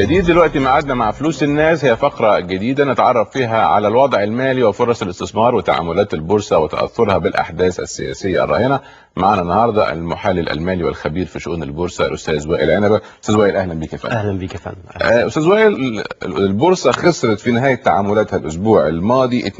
جديد دلوقتي معادنا مع فلوس الناس هي فقرة جديدة نتعرف فيها على الوضع المالي وفرص الاستثمار وتعاملات البورصة وتأثرها بالأحداث السياسية الراهنة معنا النهاردة المحلل المالي والخبير في شؤون البورصة الأستاذ وائل عنبة أستاذ وائل أهلا بك يا فندم اهلا بيك يا فندم آه، أستاذ وائل البورصة خسرت في نهاية تعاملاتها الأسبوع الماضي 2.8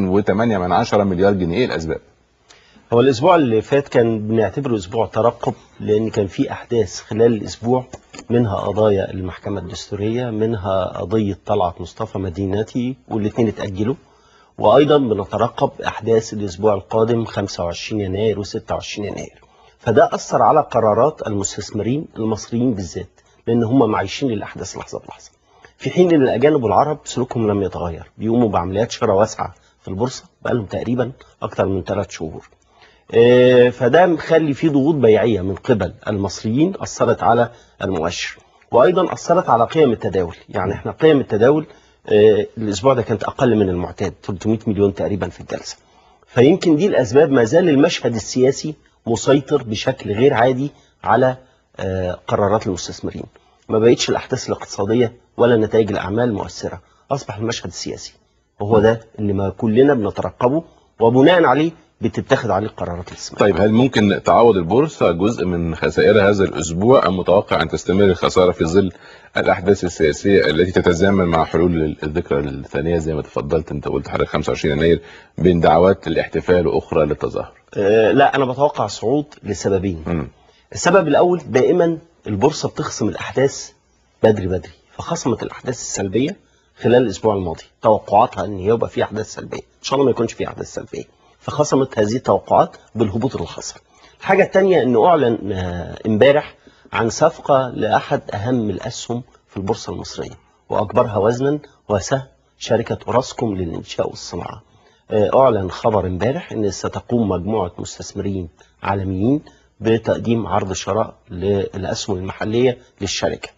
من عشرة مليار جنيه إيه الأسباب؟ هو الاسبوع اللي فات كان بنعتبره اسبوع ترقب لان كان في احداث خلال الاسبوع منها قضايا المحكمه الدستوريه منها قضيه طلعت مصطفى مدينتي والاثنين اتاجلوا وايضا بنترقب احداث الاسبوع القادم 25 يناير و26 يناير فده اثر على قرارات المستثمرين المصريين بالذات لان هم معيشين الاحداث لحظه بلحظه في حين ان الاجانب والعرب سلوكهم لم يتغير بيقوموا بعمليات شراء واسعه في البورصه بقالهم تقريبا اكثر من ثلاث شهور آه، فده مخلي فيه ضغوط بيعيه من قبل المصريين اثرت على المؤشر وايضا اثرت على قيم التداول يعني احنا قيم التداول آه، الاسبوع ده كانت اقل من المعتاد 300 مليون تقريبا في الجلسه فيمكن دي الاسباب ما زال المشهد السياسي مسيطر بشكل غير عادي على آه، قرارات المستثمرين ما بقتش الاحداث الاقتصاديه ولا نتائج الاعمال مؤثره اصبح المشهد السياسي وهو ده اللي ما كلنا بنترقبه وبناء عليه بتتخذ عليه قرارات الاستثمار طيب هل ممكن تعوض البورصة جزء من خسائرها هذا الأسبوع أم متوقع أن تستمر الخسارة في ظل الأحداث السياسية التي تتزامن مع حلول الذكرى الثانية زي ما تفضلت أنت قلت حضرتك 25 يناير بين دعوات الاحتفال وأخرى للتظاهر آه، لا انا بتوقع صعود لسببين مم. السبب الاول دائما البورصه بتخصم الاحداث بدري بدري فخصمت الاحداث السلبيه خلال الاسبوع الماضي توقعاتها ان يبقى في احداث سلبيه ان شاء الله ما يكونش في احداث سلبيه فخصمت هذه التوقعات بالهبوط اللي حصل الحاجه الثانيه انه اعلن آه، امبارح عن صفقه لاحد اهم الاسهم في البورصه المصريه واكبرها وزنا وسهم شركه اوراسكوم للانشاء والصناعه آه، اعلن خبر امبارح ان ستقوم مجموعه مستثمرين عالميين بتقديم عرض شراء للاسهم المحليه للشركه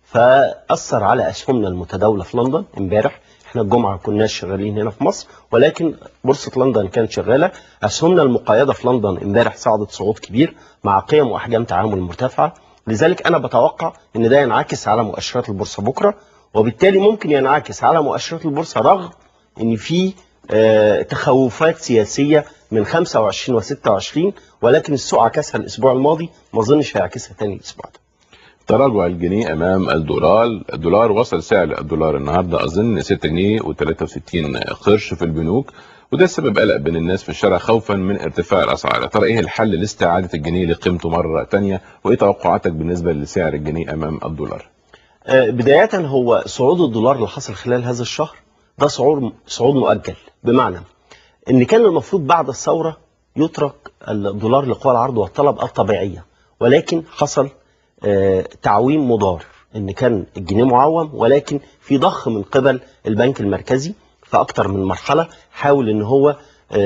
فاثر على اسهمنا المتداوله في لندن امبارح احنا الجمعه كناش شغالين هنا في مصر ولكن بورصه لندن كانت شغاله اسهمنا المقيده في لندن امبارح صعدت صعود كبير مع قيم واحجام تعامل مرتفعه لذلك انا بتوقع ان ده ينعكس على مؤشرات البورصه بكره وبالتالي ممكن ينعكس على مؤشرات البورصه رغم ان في آه، تخوفات سياسيه من 25 و26 ولكن السوق عكسها الاسبوع الماضي ما اظنش هيعكسها تاني الاسبوع ده تراجع الجنيه امام الدولار الدولار وصل سعر الدولار النهارده اظن 6 جنيه و63 قرش في البنوك وده سبب قلق بين الناس في الشارع خوفا من ارتفاع الاسعار يا ترى ايه الحل لاستعاده الجنيه لقيمته مره تانية وايه توقعاتك بالنسبه لسعر الجنيه امام الدولار آه، بداية هو صعود الدولار اللي حصل خلال هذا الشهر ده صعود صعود مؤجل بمعنى ان كان المفروض بعد الثورة يترك الدولار لقوى العرض والطلب الطبيعية ولكن حصل آه، تعويم مضار ان كان الجنيه معوم ولكن في ضخ من قبل البنك المركزي في اكتر من مرحلة حاول ان هو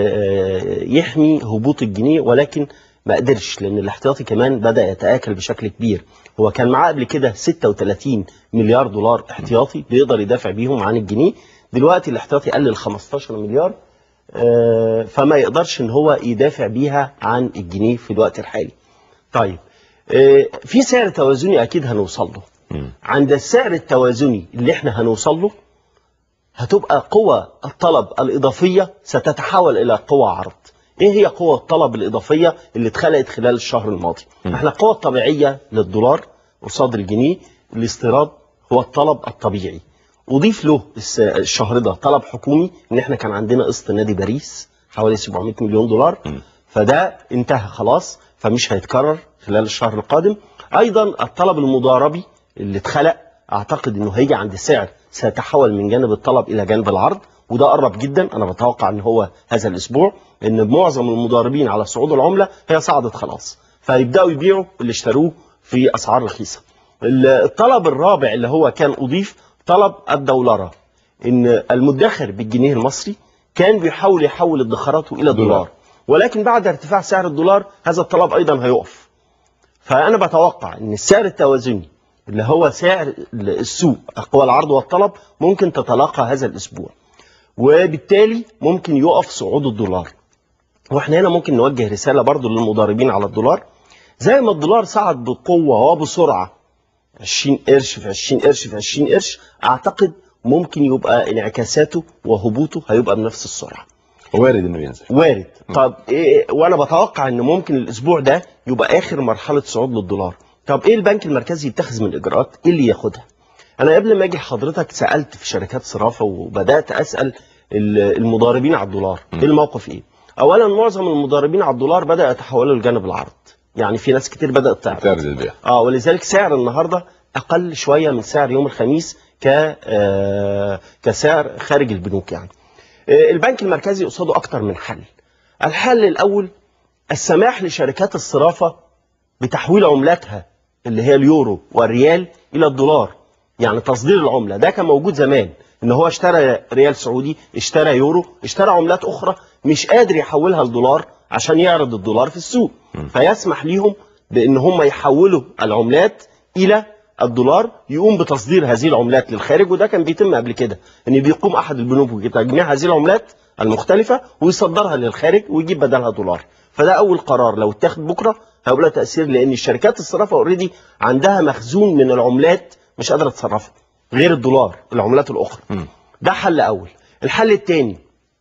آه، يحمي هبوط الجنيه ولكن ما قدرش لان الاحتياطي كمان بدا يتاكل بشكل كبير هو كان معاه قبل كده 36 مليار دولار احتياطي بيقدر يدافع بيهم عن الجنيه دلوقتي الاحتياطي قل ل 15 مليار آه، فما يقدرش ان هو يدافع بيها عن الجنيه في الوقت الحالي طيب آه، في سعر توازني اكيد هنوصل له مم. عند السعر التوازني اللي احنا هنوصل له هتبقى قوى الطلب الإضافية ستتحول إلى قوى عرض إيه هي قوى الطلب الإضافية اللي اتخلقت خلال الشهر الماضي م. احنا القوى الطبيعية للدولار قصاد الجنيه الاستيراد هو الطلب الطبيعي أضيف له الس- الشهر ده طلب حكومي إن احنا كان عندنا قسط نادي باريس حوالي 700 مليون دولار م. فده انتهى خلاص فمش هيتكرر خلال الشهر القادم ايضا الطلب المضاربي اللي اتخلق اعتقد انه هيجي عند سعر سيتحول من جانب الطلب الى جانب العرض وده قرب جدا انا بتوقع ان هو هذا الاسبوع ان معظم المضاربين على صعود العمله هي صعدت خلاص فيبداوا يبيعوا اللي اشتروه في اسعار رخيصه ال- الطلب الرابع اللي هو كان اضيف طلب الدولره ان المدخر بالجنيه المصري كان بيحاول يحول ادخاراته الى دولار. دولار ولكن بعد ارتفاع سعر الدولار هذا الطلب ايضا هيقف فانا بتوقع ان السعر التوازني اللي هو سعر السوق اقوى العرض والطلب ممكن تتلاقى هذا الاسبوع وبالتالي ممكن يقف صعود الدولار واحنا هنا ممكن نوجه رساله برضو للمضاربين على الدولار زي ما الدولار صعد بقوه وبسرعه 20 قرش في 20 قرش في 20 قرش اعتقد ممكن يبقى انعكاساته وهبوطه هيبقى بنفس السرعه وارد انه ينزل وارد طب إيه وانا بتوقع ان ممكن الاسبوع ده يبقى اخر مرحله صعود للدولار طب ايه البنك المركزي يتخذ من اجراءات ايه اللي ياخدها انا قبل ما اجي لحضرتك سالت في شركات صرافه وبدات اسال ال- المضاربين على الدولار م. ايه الموقف ايه اولا معظم المضاربين على الدولار بدا يتحولوا لجانب العرض يعني في ناس كتير بدات تعرض تعرض البيع اه ولذلك سعر النهارده اقل شويه من سعر يوم الخميس ك آه، كسعر خارج البنوك يعني آه، البنك المركزي قصاده اكتر من حل الحل الاول السماح لشركات الصرافه بتحويل عملاتها اللي هي اليورو والريال الى الدولار يعني تصدير العمله ده كان موجود زمان ان هو اشترى ريال سعودي اشترى يورو اشترى عملات اخرى مش قادر يحولها لدولار عشان يعرض الدولار في السوق فيسمح ليهم بان هم يحولوا العملات الى الدولار يقوم بتصدير هذه العملات للخارج وده كان بيتم قبل كده ان بيقوم احد البنوك بتجميع هذه العملات المختلفه ويصدرها للخارج ويجيب بدلها دولار فده اول قرار لو اتاخد بكره هيبقى له تاثير لان الشركات الصرافه اوريدي عندها مخزون من العملات مش قادره تصرفها غير الدولار العملات الاخرى مم. ده حل اول الحل الثاني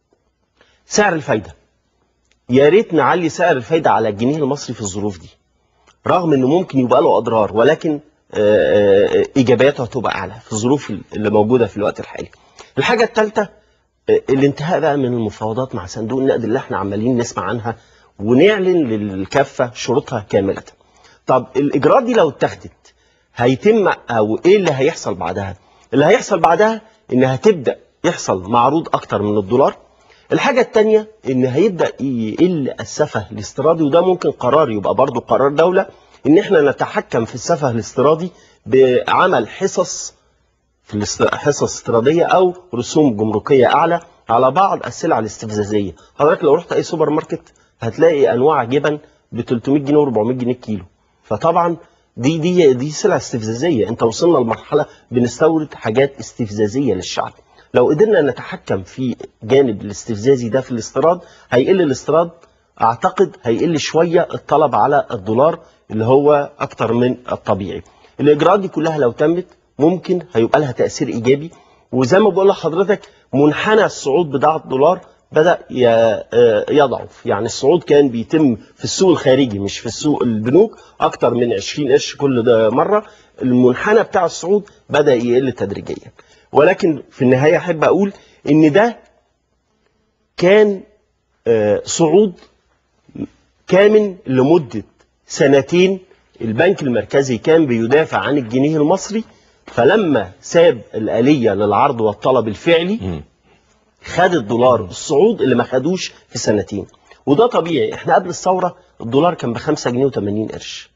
سعر الفايده يا ريت نعلي سعر الفايده على الجنيه المصري في الظروف دي رغم انه ممكن يبقى له اضرار ولكن آه، آه، ايجابياته هتبقى اعلى في الظروف اللي موجوده في الوقت الحالي. الحاجه الثالثه الانتهاء بقى من المفاوضات مع صندوق النقد اللي احنا عمالين نسمع عنها ونعلن للكافه شروطها كامله. طب الاجراءات دي لو اتخذت هيتم او ايه اللي هيحصل بعدها؟ اللي هيحصل بعدها ان هتبدا يحصل معروض اكتر من الدولار الحاجة التانية ان هيبدأ يقل السفه الاستيرادي وده ممكن قرار يبقى برضو قرار دولة ان احنا نتحكم في السفه الاستيرادي بعمل حصص في الاست- حصص استيرادية او رسوم جمركية اعلى على بعض السلع الاستفزازية حضرتك لو رحت اي سوبر ماركت هتلاقي انواع جبن ب 300 جنيه و400 جنيه الكيلو فطبعا دي دي دي سلع استفزازيه انت وصلنا لمرحله بنستورد حاجات استفزازيه للشعب لو قدرنا نتحكم في جانب الاستفزازي ده في الاستيراد هيقل الاستيراد اعتقد هيقل شويه الطلب على الدولار اللي هو اكتر من الطبيعي الاجراءات دي كلها لو تمت ممكن هيبقى لها تاثير ايجابي وزي ما بقول لحضرتك منحنى الصعود بتاع الدولار بدا ي- آه، يضعف يعني الصعود كان بيتم في السوق الخارجي مش في السوق البنوك اكتر من 20 قرش كل ده مره المنحنى بتاع الصعود بدا يقل تدريجيا ولكن في النهايه احب اقول ان ده كان آه، صعود كامن لمده سنتين البنك المركزي كان بيدافع عن الجنيه المصري فلما ساب الآلية للعرض والطلب الفعلي مم. خد الدولار الصعود اللي ما خدوش في سنتين وده طبيعي احنا قبل الثورة الدولار كان ب 5 جنيه و80 قرش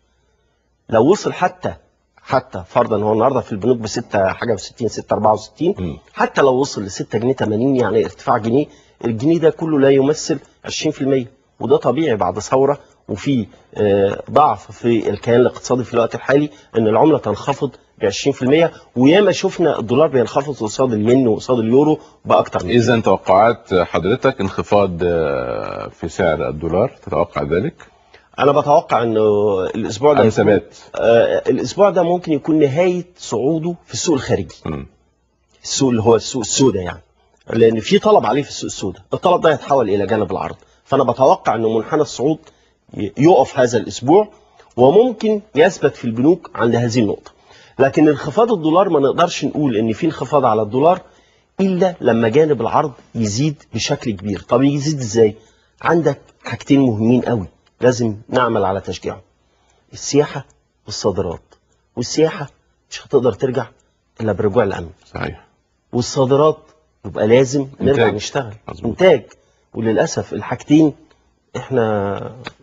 لو وصل حتى حتى فرضا هو النهارده في البنوك ب 6 حاجه و60 6 64 مم. حتى لو وصل ل 6 جنيه 80 يعني ارتفاع جنيه الجنيه ده كله لا يمثل 20% وده طبيعي بعد ثوره وفي آه، ضعف في الكيان الاقتصادي في الوقت الحالي ان العمله تنخفض ب 20% وياما شفنا الدولار بينخفض قصاد الين وقصاد اليورو باكتر من كده. اذا توقعات حضرتك انخفاض آه، في سعر الدولار تتوقع ذلك انا بتوقع انه الاسبوع ده ام يكون- ثبات آه، الاسبوع ده ممكن يكون نهايه صعوده في السوق الخارجي مم. السوق اللي هو السوق السوداء يعني لان في طلب عليه في السوق السوداء الطلب ده يتحول الى جانب العرض فانا بتوقع ان منحنى الصعود ي- يقف هذا الاسبوع وممكن يثبت في البنوك عند هذه النقطه لكن انخفاض الدولار ما نقدرش نقول ان في انخفاض على الدولار الا لما جانب العرض يزيد بشكل كبير طب يزيد ازاي عندك حاجتين مهمين قوي لازم نعمل على تشجيعهم السياحه والصادرات والسياحه مش هتقدر ترجع الا برجوع الامن صحيح والصادرات يبقى لازم نرجع إنتاج. نشتغل مظبوط. انتاج وللاسف الحاجتين احنا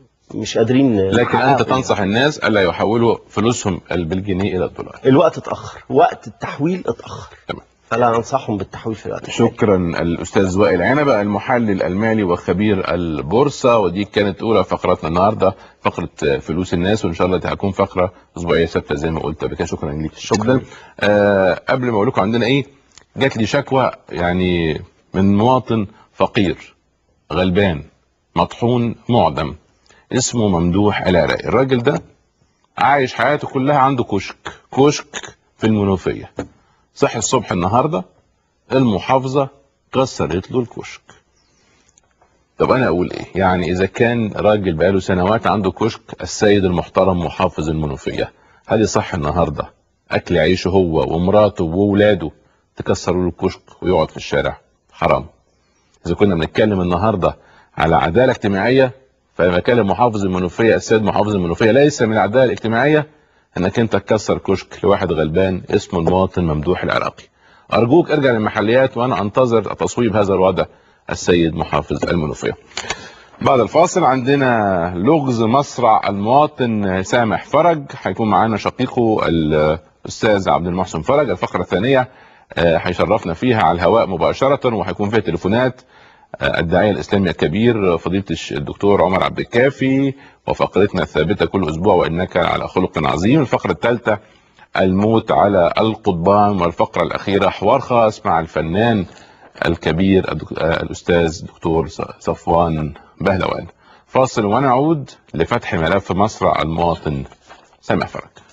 مش قادرين لكن انت نحققهم. تنصح الناس الا يحولوا فلوسهم بالجنيه الى الدولار الوقت اتاخر وقت التحويل اتاخر تمام. فلا انصحهم بالتحويل في الوقت الحالي. شكرا الاستاذ وائل عنبه المحلل المالي وخبير البورصه ودي كانت اولى فقراتنا النهارده فقره فلوس الناس وان شاء الله هتكون فقره اسبوعيه ثابته زي ما قلت قبل كده شكرا ليك شكراً. جدا آه قبل ما اقول لكم عندنا ايه جات لي شكوى يعني من مواطن فقير غلبان مطحون معدم اسمه ممدوح العراقي الراجل ده عايش حياته كلها عنده كشك كشك في المنوفيه صحي الصبح النهارده المحافظه كسرت له الكشك طب انا اقول ايه يعني اذا كان راجل بقاله سنوات عنده كشك السيد المحترم محافظ المنوفيه هل يصح النهارده اكل عيشه هو ومراته واولاده تكسروا له الكشك ويقعد في الشارع حرام اذا كنا بنتكلم النهارده على عداله اجتماعيه فلما كان محافظ المنوفيه السيد محافظ المنوفيه ليس من العداله الاجتماعيه انك انت تكسر كشك لواحد غلبان اسمه المواطن ممدوح العراقي ارجوك ارجع للمحليات وانا انتظر تصويب هذا الوضع السيد محافظ المنوفيه بعد الفاصل عندنا لغز مصرع المواطن سامح فرج هيكون معانا شقيقه الاستاذ عبد المحسن فرج الفقره الثانيه آه، هيشرفنا فيها على الهواء مباشره وهيكون فيها تليفونات آه، الداعيه الاسلامي الكبير فضيله الش- الدكتور عمر عبد الكافي وفقرتنا الثابته كل اسبوع وانك على خلق عظيم الفقره الثالثه الموت على القضبان والفقره الاخيره حوار خاص مع الفنان الكبير الدك- آه، الاستاذ دكتور ص- صفوان بهلوان فاصل ونعود لفتح ملف مصرع المواطن سامح فرج